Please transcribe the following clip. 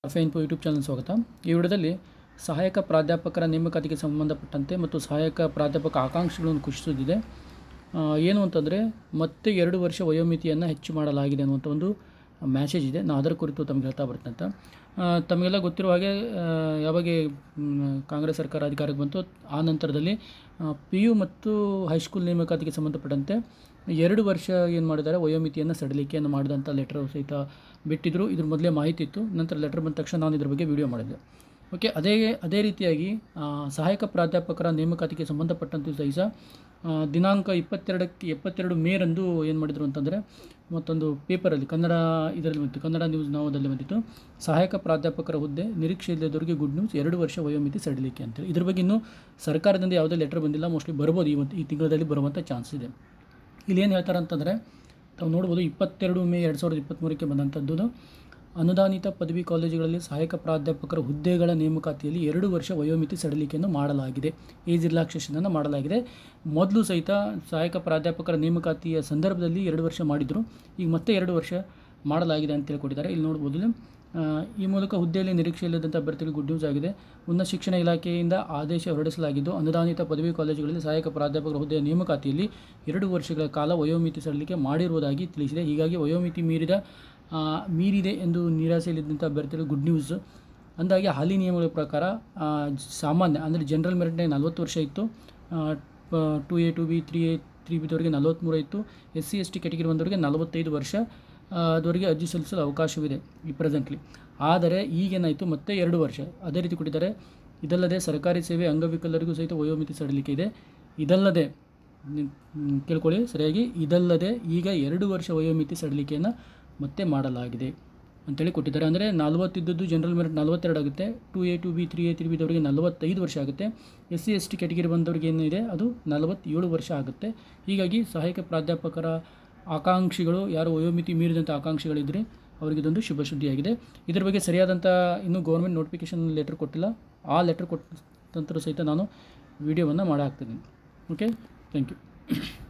Fine ಪೋ YouTube channel ಸ್ವಾಗತ ಈ ವಿಡಿಯೋದಲ್ಲಿ ಸಹಾಯಕ ಪ್ರಾಧ್ಯಾಪಕರ ನೇಮಕಾತಿಗೆ ಸಂಬಂಧಪಟ್ಟಂತೆ ಮತ್ತು ಸಹಾಯಕ ಪ್ರಾಧ್ಯಾಪಕ ಆಕಾಂಕ್ಷೆಗಳನ್ನು ಕುಸಿದಿದೆ ಆ, ಏನು ಅಂತಂದರೆ ಮತ್ತೆ ಎರಡು ವರ್ಷ ವಯೋಮಿತಿಯನ್ನು ಹೆಚ್ಚು ಮಾಡಲಾಗಿದೆ ಅನ್ನುವಂಥ ಒಂದು ಮ್ಯಾಸೇಜ್ ಇದೆ ನಾನು ಅದರ ಕುರಿತು ತಮಗೆ ಹೇಳ್ತಾ ಬರ್ತೇನೆ ಅಂತ ಆ, ತಮಗೆಲ್ಲ ಗೊತ್ತಿರುವ ಹಾಗೆ ಆ, ಯಾವಾಗ ಮ್, ಕಾಂಗ್ರೆಸ್ ಸರ್ಕಾರ ಅಧಿಕಾರಕ್ಕೆ ಬಂತು ಆ ನಂತರದಲ್ಲಿ ಪಿ ಯು ಮತ್ತು ಹೈಸ್ಕೂಲ್ ನೇಮಕಾತಿಗೆ ಸಂಬಂಧಪಟ್ಟಂತೆ ಎರಡು ವರ್ಷ ಏನು ಮಾಡಿದ್ದಾರೆ ವಯೋಮಿತಿಯನ್ನು ಸಡಿಲಿಕೆಯನ್ನು ಮಾಡಿದಂಥ ಲೆಟರ್ ಸಹಿತ ಬಿಟ್ಟಿದ್ದರು ಇದ್ರ ಮೊದಲೇ ಮಾಹಿತಿ ಇತ್ತು ನಂತರ ಲೆಟರ್ ಬಂದ ತಕ್ಷಣ ನಾನು ಇದ್ರ ಬಗ್ಗೆ ವಿಡಿಯೋ ಮಾಡಿದ್ದೆ ಓಕೆ ಅದೇ ಅದೇ ರೀತಿಯಾಗಿ ಆ, ಸಹಾಯಕ ಪ್ರಾಧ್ಯಾಪಕರ ನೇಮಕಾತಿಗೆ ಸಂಬಂಧಪಟ್ಟಂತೆ ಸಹಿತ ಆ, ದಿನಾಂಕ ಇಪ್ಪತ್ತೆರಡಕ್ಕೆ ಎಪ್ಪತ್ತೆರಡು ಮೇರಂದು ಏನು ಮಾಡಿದರು ಅಂತಂದರೆ ಮತ್ತೊಂದು ಪೇಪರಲ್ಲಿ ಕನ್ನಡ ಇದರಲ್ಲಿ ಬಂತು ಕನ್ನಡ ನ್ಯೂಸ್ ನಾವದಲ್ಲಿ ಬಂದಿತ್ತು ಸಹಾಯಕ ಪ್ರಾಧ್ಯಾಪಕರ ಹುದ್ದೆ ನಿರೀಕ್ಷೆ ಇಲ್ಲದವರಿಗೆ ಗುಡ್ ನ್ಯೂಸ್ ಎರಡು ವರ್ಷ ವಯೋಮಿತಿ ಸಡಿಲಿಕೆ ಅಂತೇಳಿ ಇದ್ರ ಬಗ್ಗೆ ಇನ್ನೂ ಸರ್ಕಾರದಿಂದ ಯಾವುದೇ ಲೆಟರ್ ಬಂದಿಲ್ಲ ಮೋಸ್ಟ್ಲಿ ಬರ್ಬೋದು ಈ ಒಂದು ಈ ತಿಂಗಳಲ್ಲಿ ಬರುವಂಥ ಚಾನ್ಸ್ ಇದೆ ಇಲ್ಲಿ ಏನು ಹೇಳ್ತಾರೆ ಅಂತಂದರೆ ತಾವು ನೋಡ್ಬೋದು ಇಪ್ಪತ್ತೆರಡು ಮೇ ಎರಡು ಸಾವಿರದ ಇಪ್ಪತ್ತ್ಮೂರಕ್ಕೆ ಬಂದಂಥದ್ದು ಅನುದಾನಿತ ಪದವಿ ಕಾಲೇಜುಗಳಲ್ಲಿ ಸಹಾಯಕ ಪ್ರಾಧ್ಯಾಪಕರ ಹುದ್ದೆಗಳ ನೇಮಕಾತಿಯಲ್ಲಿ ಎರಡು ವರ್ಷ ವಯೋಮಿತಿ ಸಡಿಲಿಕೆಯನ್ನು ಮಾಡಲಾಗಿದೆ ಏಜ್ ರಿಲ್ಯಾಕ್ಸೇಷನನ್ನು ಮಾಡಲಾಗಿದೆ ಮೊದಲು ಸಹಿತ ಸಹಾಯಕ ಪ್ರಾಧ್ಯಾಪಕರ ನೇಮಕಾತಿಯ ಸಂದರ್ಭದಲ್ಲಿ ಎರಡು ವರ್ಷ ಮಾಡಿದರು ಈಗ ಮತ್ತೆ ಎರಡು ವರ್ಷ ಮಾಡಲಾಗಿದೆ ಅಂತ ಹೇಳ್ಕೊಟ್ಟಿದ್ದಾರೆ ಇಲ್ಲಿ ನೋಡ್ಬೋದು ಇಲ್ಲಿ. ಆ, ಈ ಮೂಲಕ ಹುದ್ದೆಯಲ್ಲಿ ನಿರೀಕ್ಷೆ ಇಲ್ಲದಂಥ ಅಭ್ಯರ್ಥಿಗಳಿಗೆ ಗುಡ್ ನ್ಯೂಸ್ ಆಗಿದೆ ಉನ್ನತ ಶಿಕ್ಷಣ ಇಲಾಖೆಯಿಂದ ಆದೇಶ ಹೊರಡಿಸಲಾಗಿದ್ದು ಅನುದಾನಿತ ಪದವಿ ಕಾಲೇಜುಗಳಲ್ಲಿ ಸಹಾಯಕ ಪ್ರಾಧ್ಯಾಪಕರ ಹುದ್ದೆಯ ನೇಮಕಾತಿಯಲ್ಲಿ ಎರಡು ವರ್ಷಗಳ ಕಾಲ ವಯೋಮಿತಿ ಸಡಿಲಿಕೆ ಮಾಡಿರುವುದಾಗಿ ತಿಳಿಸಿದೆ ಹೀಗಾಗಿ ವಯೋಮಿತಿ ಮೀರಿದ ಆ, ಮೀರಿದೆ ಎಂದು ನಿರಾಸೆಯಲ್ಲಿದ್ದಂಥ ಅಭ್ಯರ್ಥಿಗಳಿಗೆ ಗುಡ್ ನ್ಯೂಸ್ ಅಂದಾಗೆ ಹಾಲಿ ನಿಯಮಗಳ ಪ್ರಕಾರ ಆ, ಸಾಮಾನ್ಯ ಅಂದರೆ ಜನರಲ್ ಮೆರಿಟ್ನ ನಲ್ವತ್ತು ವರ್ಷ ಇತ್ತು two A two B three A three ಬಿದವರಿಗೆ ನಲವತ್ತ್ಮೂರು ಇತ್ತು S C S T category ಬಂದವರಿಗೆ ನಲವತ್ತೈದು ವರ್ಷ ಆ, ಅದವರೆಗೆ ಅರ್ಜಿ ಸಲ್ಲಿಸಲು ಅವಕಾಶವಿದೆ ಈ ಪ್ರೆಸೆಂಟ್ಲಿ ಆದರೆ ಈಗೇನಾಯಿತು ಮತ್ತೆ ಎರಡು ವರ್ಷ ಅದೇ ರೀತಿ ಕೊಟ್ಟಿದ್ದಾರೆ ಇದಲ್ಲದೆ ಸರ್ಕಾರಿ ಸೇವೆ ಅಂಗವಿಕಲರಿಗೂ ಸಹಿತ ವಯೋಮಿತಿ ಸಡಿಲಿಕೆ ಇದೆ ಇದಲ್ಲದೆ ನಿ- ಮ್, ಕೇಳ್ಕೊಳ್ಳಿ ಸರಿಯಾಗಿ ಇದಲ್ಲದೆ ಈಗ ಎರಡು ವರ್ಷ ವಯೋಮಿತಿ ಸಡಿಲಿಕೆಯನ್ನು ಮತ್ತೆ ಮಾಡಲಾಗಿದೆ ಅಂತೇಳಿ ಕೊಟ್ಟಿದ್ದಾರೆ ಅಂದರೆ ನಲ್ವತ್ತಿದ್ದದ್ದು ಜನರಲ್ ಮೆರಿಟ್ ನಲ್ವತ್ತೆರಡು ಆಗುತ್ತೆ two A two B three A three ಬಿದವರಿಗೆ ನಲವತ್ತೈದು ವರ್ಷ ಆಗುತ್ತೆ S C S T category ಬಂದವರಿಗೆ ಏನಿದೆ ಅದು ನಲವತ್ತೇಳು ವರ್ಷ ಆಗುತ್ತೆ ಹೀಗಾಗಿ ಸಹಾಯಕ ಪ್ರಾಧ್ಯಾಪಕರ ಆಕಾಂಕ್ಷಿಗಳು ಯಾರು ವಯೋಮಿತಿ ಮೀರಿದಂಥ ಆಕಾಂಕ್ಷಿಗಳಿದ್ದರೆ ಅವರಿಗೆ ಇದೊಂದು ಶುಭ ಸುದ್ದಿಯಾಗಿದೆ ಇದ್ರ ಬಗ್ಗೆ ಸರಿಯಾದಂಥ ಇನ್ನೂ ಗೌರ್ಮೆಂಟ್ ನೋಟಿಫಿಕೇಷನ್ ಲೆಟರ್ ಕೊಟ್ಟಿಲ್ಲ ಆ ಲೆಟರ್ ಕೊಟ್ಟ ನಂತರ ಸಹಿತ ನಾನು ವಿಡಿಯೋವನ್ನು ಮಾಡಿ ಹಾಕ್ತಿದ್ದೀನಿ ಓಕೆ ಥ್ಯಾಂಕ್ ಯು